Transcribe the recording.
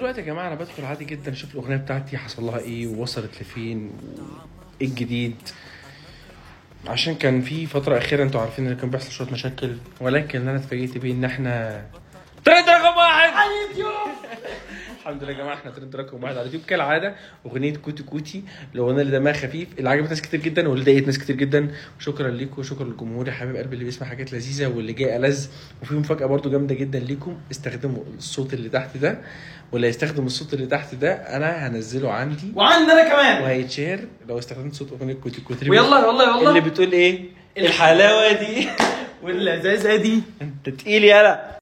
ودلوقتي يا جماعه انا بدخل عادي جدا اشوف الاغنيه بتاعتي حصل لها ايه ووصلت لفين وايه الجديد عشان كان في فتره اخيره انتوا عارفين ان كان بيحصل شويه مشاكل ولكن اللي انا اتفاجئت بيه ان احنا ترند رقم واحد على اليوتيوب الحمد لله يا جماعه احنا ترند رقم واحد على اليوتيوب كالعاده اغنيه كوتي كوتي الاغنيه اللي دمها خفيف اللي عجبت ناس كتير جدا واللي ضايقت ناس كتير جدا وشكرا ليكم وشكرا للجمهور يا حبيب قلبي اللي بيسمع حاجات لذيذه واللي جاي ألذ وفي مفاجاه برضو جامده جدا ليكم استخدموا الصوت اللي تحت ده واللي هيستخدم الصوت اللي تحت ده انا هنزله عندي وعندنا كمان وهيتشهر لو استخدمت صوت اغنيه كوتي كوتي ويلا والله اللي والله بتقول ايه الحلاوه دي واللذاذه دي انت تقيل يالا